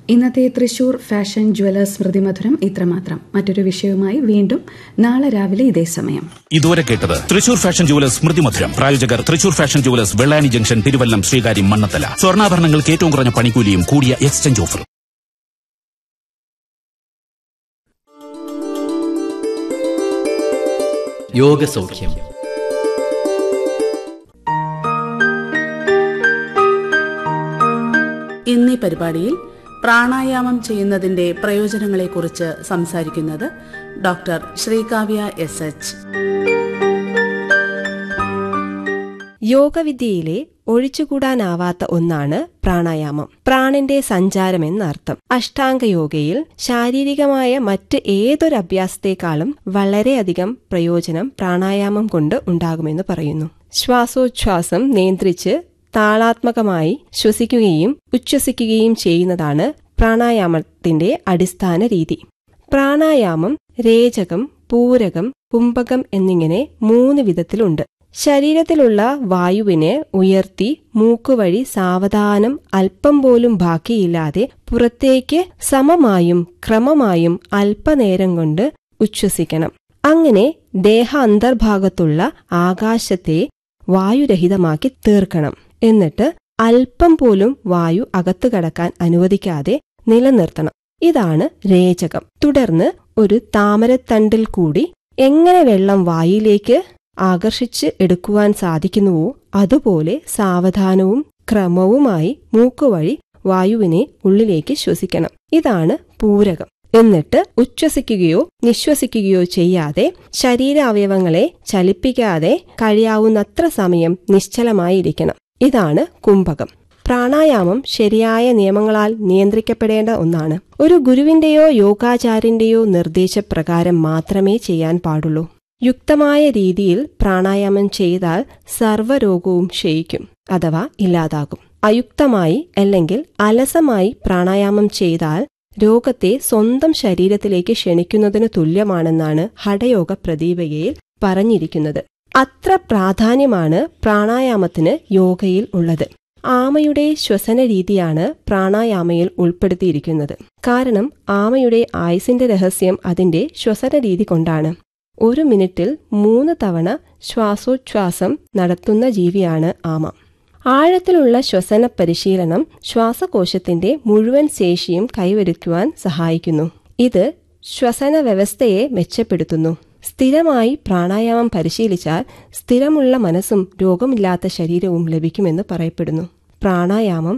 ഇന്നത്തെ Thrissur fashion Jewellers സ്മൃതിമധുരം ഇത്രമാത്രം മറ്റൊരു വിഷയവുമായി വീണ്ടും നാളെ രാവിലെ ഇതേ സമയം ഇതുവരെ കേട്ടത് തൃശൂർ ഫാഷൻ ജുവലേഴ്സ് സ്മൃതി മധുരം പ്രായോജകർ Thrissur fashion jewellers Vellani junction Thiruvallam Sreekaryam Mannathala സ്വർണ്ണാഭരണങ്ങൾക്ക് ഏറ്റവും കുറഞ്ഞ പണിക്കൂലിയും കൂടിയ എക്സ്ചേഞ്ച് ഓഫറും യോഗസൗഖ്യം ഇന്നീ പരിപാടിയിൽ പ്രാണായാമം ചെയ്യുന്നതിന്റെ പ്രയോജനങ്ങളെക്കുറിച്ച് സംസാരിക്കുന്നത് ഡോക്ടർ ശ്രീകാവ്യ എസ് എച്ച് യോഗവിദ്യയിലെ ഒഴിച്ചുകൂടാനാവാത്ത ഒന്നാണ് പ്രാണായാമം പ്രാണന്റെ സഞ്ചാരമെന്നർത്ഥം അഷ്ടാംഗയോഗയിൽ ശാരീരികമായ മറ്റ് ഏതൊരു അഭ്യാസത്തെക്കാളും വളരെയധികം പ്രയോജനം പ്രാണായാമം കൊണ്ട് ഉണ്ടാകുമെന്ന് പറയുന്നു ശ്വാസോച്ഛ്വാസം നിയന്ത്രിച്ച് താളാത്മകമായി ശ്വസിക്കുകയും ഉച്ഛ്വസിക്കുകയും ചെയ്യുന്നതാണ് പ്രാണായാമത്തിന്റെ അടിസ്ഥാന രീതി പ്രാണായാമം രേചകം പൂരകം കുംഭകം എന്നിങ്ങനെ മൂന്ന് വിധത്തിലുണ്ട് ശരീരത്തിലുള്ള വായുവിനെ ഉയർത്തി മൂക്കുവഴി സാവധാനം അല്പം പോലും ബാക്കിയില്ലാതെ പുറത്തേക്ക് സമമായും ക്രമമായും അല്പനേരം കൊണ്ട് ഉച്ഛ്വസിക്കണം അങ്ങനെ ദേഹ അന്തർഭാഗത്തുള്ള ആകാശത്തെ വായുരഹിതമാക്കി തീർക്കണം എന്നിട്ട് അല്പം പോലും വായു അകത്തു കടക്കാൻ അനുവദിക്കാതെ നിലനിർത്തണം ഇതാണ് രേചകം തുടർന്ന് ഒരു താമരത്തണ്ടിൽ കൂടി എങ്ങനെ വെള്ളം വായിലേക്ക് ആകർഷിച്ച് എടുക്കുവാൻ സാധിക്കുന്നുവോ അതുപോലെ സാവധാനവും ക്രമവുമായി മൂക്കുവഴി വായുവിനെ ഉള്ളിലേക്ക് ശ്വസിക്കണം ഇതാണ് പൂരകം എന്നിട്ട് ഉച്ഛ്വസിക്കുകയോ നിശ്വസിക്കുകയോ ചെയ്യാതെ ശരീരാവയവങ്ങളെ ചലിപ്പിക്കാതെ കഴിയാവുന്നത്ര സമയം നിശ്ചലമായിരിക്കണം ഇതാണ് കുംഭകം പ്രാണായാമം ശരിയായ നിയമങ്ങളാൽ നിയന്ത്രിക്കപ്പെടേണ്ട ഒന്നാണ് ഒരു ഗുരുവിന്റെയോ യോഗാചാര്യന്റെയോ നിർദ്ദേശപ്രകാരം മാത്രമേ ചെയ്യാൻ പാടുള്ളൂ യുക്തമായ രീതിയിൽ പ്രാണായാമം ചെയ്താൽ സർവ്വരോഗവും ക്ഷയിക്കും അഥവാ ഇല്ലാതാകും അയുക്തമായി അല്ലെങ്കിൽ അലസമായി പ്രാണായാമം ചെയ്താൽ രോഗത്തെ സ്വന്തം ശരീരത്തിലേക്ക് ക്ഷണിക്കുന്നതിന് തുല്യമാണെന്നാണ് ഹഠയോഗ പ്രദീപികയിൽ പറഞ്ഞിരിക്കുന്നത് അത്ര പ്രാധാന്യമാണ് പ്രാണായാമത്തിന് യോഗയിൽ ഉള്ളത് ആമയുടെ ശ്വസന രീതിയാണ് പ്രാണായാമയിൽ ഉൾപ്പെടുത്തിയിരിക്കുന്നത് കാരണം ആമയുടെ ആയുസിന്റെ രഹസ്യം അതിന്റെ ശ്വസന രീതി കൊണ്ടാണ് ഒരു മിനിറ്റിൽ മൂന്ന് തവണ ശ്വാസോച്ഛ്വാസം നടത്തുന്ന ജീവിയാണ് ആമ ആഴത്തിലുള്ള ശ്വസന പരിശീലനം ശ്വാസകോശത്തിന്റെ മുഴുവൻ ശേഷിയും കൈവരിക്കുവാൻ സഹായിക്കുന്നു ഇത് ശ്വസന വ്യവസ്ഥയെ മെച്ചപ്പെടുത്തുന്നു സ്ഥിരമായി പ്രാണായാമം പരിശീലിച്ചാൽ സ്ഥിരമുള്ള മനസ്സും രോഗമില്ലാത്ത ശരീരവും ലഭിക്കുമെന്ന് പറയപ്പെടുന്നു പ്രാണായാമം